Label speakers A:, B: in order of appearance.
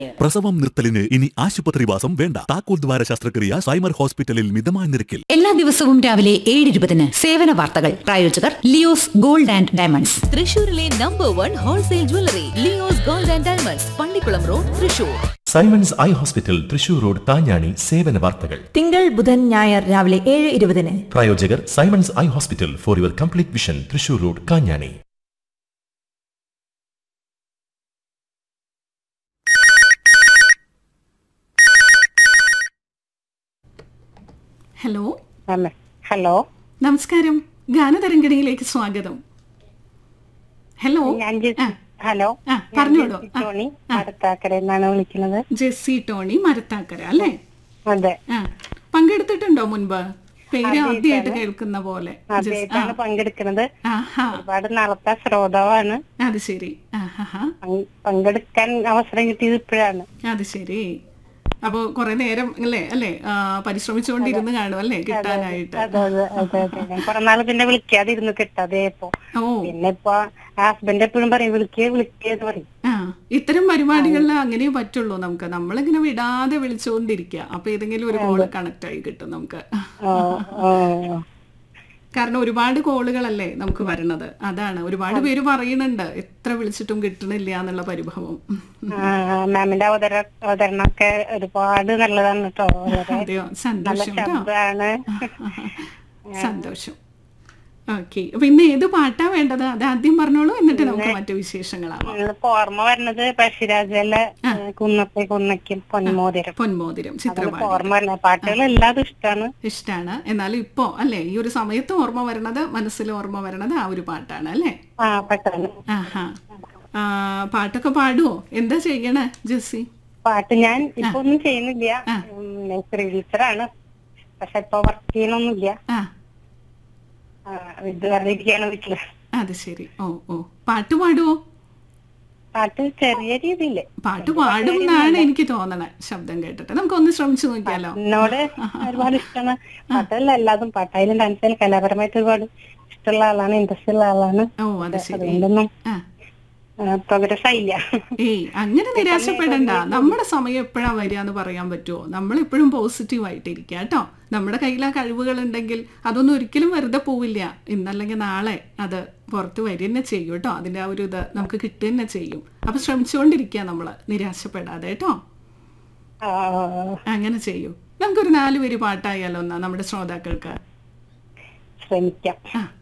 A: പ്രസവം നിർത്തലിന് ഇനി ആശുപത്രിവാസം വേണ്ട താക്കോൽ ദ്വാര ശസ്ത്രക്രിയ സൈമർ ഹോസ്പിറ്റലിൽ മിതമായ നിരക്കിൽ
B: എല്ലാ ദിവസവും രാവിലെ ഏഴ് ഇരുപതിന് സേവന വാർത്തകൾ പ്രായോജകർ ലിയോസ് ഗോൾഡ് ആൻഡ് ഡയമണ്ട്സ്
C: തൃശൂരിലെ number one wholesale jewellery Leo's gold and diamonds Pallikulam road Thrissur
D: Simon's eye hospital Thrissur road Thanjani സേവന വാർത്തകൾ
E: തിങ്കൾ ബുധൻ ഞായർ രാവിലെ ഏഴ് ഇരുപതിന്
D: പ്രായോജകർ Simon's eye hospital for your complete vision Thrissur road Kanjani
F: hello
G: hello hello
F: നമസ്കാരം ഗാനതരംഗിണിയിലേക്ക് സ്വാഗതം ഹലോ
G: ഞാൻ ജെ-
F: ആ,
G: ഹലോ
F: ആ,
G: ഞാൻ
F: പറഞ്ഞോളൂ.
G: ജെസ്സി
F: ആ,
G: ടോണി
F: ആ.
G: അടുത്താക്കരയിൽ നിന്നാണ് വിളിക്കുന്നത്
F: ജെസ്സി ടോണി മരത്താക്കര അല്ലേ
G: അതെ
F: ആ പങ്കെടുത്തിട്ടുണ്ടോ മുൻപ് പേര്
G: ആദ്യമായിട്ടാണ്.
F: ആദ്യമായിട്ട് കേൾക്കുന്ന പോലെ ജസ്-
G: ആദ്യമായിട്ടാണ് പങ്കെടുക്കുന്നത്
F: ആഹാ
G: ഒരുപാട് നാളത്തെ ശ്രോതാവാണ്
F: അത് ശരി ആഹാ
G: പങ്ക്- പങ്കെടുക്കാൻ അവസരം കിട്ടിയത് ഇപ്പോഴാണ്
F: അത് ശരി അപ്പോ കുറെ നേരം അല്ലേ അല്ലേ ആ, പരിശ്രമിച്ചുകൊണ്ടിരുന്ന് കാണും അല്ലേ കിട്ടാനായിട്ട്
G: അതെ അതെ അതെ അതെ ഞാൻ കുറെ നാള് പിന്നെ വിളിക്കാതിരുന്നു കിട്ടാതെ ഇപ്പൊ
F: ഓ
G: പിന്നെ ഇപ്പൊ ഹസ്ബൻഡ് എപ്പോഴും പറയും വിളിക്കേ വിളിക്കേ എന്ന് പറയും
F: ആ ഇത്തരം പരിപാടികളിൽ അങ്ങനെ പറ്റുള്ളൂ നമുക്ക് നമ്മളിങ്ങനെ വിടാതെ വിളിച്ചുകൊണ്ടിരിക്കുക അപ്പൊ ഏതെങ്കിലും ഒരു കോള് കണക്ട് ആയി കിട്ടും നമുക്ക്
G: ഓ, ഓ.
F: കാരണം ഒരുപാട് കോളുകളല്ലേ നമുക്ക് വരണത് അതാണ് ഒരുപാട് പേര് പറയുന്നുണ്ട് എത്ര വിളിച്ചിട്ടും കിട്ടണില്ല എന്നുള്ള പരിഭവം
G: ആ, മാമിന്റെ അവതര അവതരണമൊക്കെ ഒരുപാട് നല്ലതാണ് കേട്ടോ വളരെ
F: അതെയോ
G: നല്ല
F: സന്തോഷം കേട്ടോ
G: ശബ്ദമാണ്
F: സന്തോഷം ഓക്കെ അപ്പൊ ഇന്ന് ഏത് പാട്ടാ വേണ്ടത് അത് ആദ്യം പറഞ്ഞോളൂ എന്നിട്ട് നമുക്ക് മറ്റു വിശേഷങ്ങളാവാം
G: ഇന്നിപ്പോ ഓർമ്മ വരുന്നത് പഴശ്ശിരാജയിലെ കുന്നത്തെ കുന്നയ്ക്കും പൊന്മോതിരം
F: പൊന്മോതിരം
G: അതൊക്കെ
F: ചിത്രപാടി
G: ഓർമ്മ വരുന്നത് പാട്ടുകൾ എല്ലാതും ഇഷ്ടമാണ്
F: ഇഷ്ടാണ് എന്നാലും ഇപ്പോ അല്ലേ ഈ ഒരു സമയത്ത് ഓർമ്മ വരണത് മനസ്സിൽ ഓർമ്മ വരണത് ആ ഒരു പാട്ടാണ് അല്ലേ
G: ആ പെട്ടെന്ന്
F: ആഹാ ആ, പാട്ടൊക്കെ പാടുവോ എന്താ ചെയ്യണേ ജെസ്സി
G: പാട്ട് ഞാൻ ഇപ്പൊ ഒന്നും ചെയ്യുന്നില്ല നഴ്സറി ടീച്ചറാണ് പക്ഷെ ഇപ്പൊ വർക്ക് ചെയ്യണമൊന്നുമില്ല
F: ആ
G: ആ, ഇത് വെറുതെ ഇരിക്കുകയാണ് വീട്ടില്
F: അത് ശരി ഓ ഓ പാട്ട് പാടുവോ
G: പാട്ട് ചെറിയ രീതിയില്
F: പാട്ട് പാടും എന്നാണ് എനിക്ക് തോന്നണേ ശബ്ദം കേട്ടിട്ട് നമുക്കൊന്ന് ശ്രമിച്ചു നോക്കിയാലോ
G: എന്നോട് ഒരുപാട് ഇഷ്ടമാണ് പാട്ടല്ല എല്ലാതും പാട്ടായാലും ഡാൻസായാലും കലാപരമായിട്ട് ഒരുപാട് ഇഷ്ടമുള്ള ആളാണ് ഇൻട്രസ്റ്റ് ഉള്ള ആളാണ്
F: ഓ അത് ശരി
G: അതുകൊണ്ടൊന്നും
F: ആ
G: പ്രോഗ്രസ് ആയില്ല
F: ഏയ് അങ്ങനെ നിരാശപ്പെടണ്ട നമ്മുടെ സമയം എപ്പോഴാ വരിക എന്ന് പറയാൻ പറ്റുമോ നമ്മൾ എപ്പോഴും പോസിറ്റീവ് ആയിട്ടിരിക്കുക കേട്ടോ നമ്മുടെ കയ്യിൽ ആ കഴിവുകൾ ഉണ്ടെങ്കിൽ അതൊന്നും ഒരിക്കലും വെറുതെ പോവില്ല ഇന്നല്ലെങ്കിൽ നാളെ അത് പുറത്ത് വരിക തന്നെ ചെയ്യും കേട്ടോ അതിന്റെ ആ ഒരു ഇത് നമുക്ക് കിട്ടുക തന്നെ ചെയ്യും അപ്പൊ ശ്രമിച്ചുകൊണ്ടിരിക്കുക നമ്മൾ നിരാശപ്പെടാതെ കേട്ടോ
G: ആ,
F: അങ്ങനെ ചെയ്യൂ നമുക്കൊരു നാല് പേര് പാട്ടായാലോ എന്നാ നമ്മുടെ ശ്രോതാക്കൾക്ക്
G: ശ്രമിക്കാം
F: ആ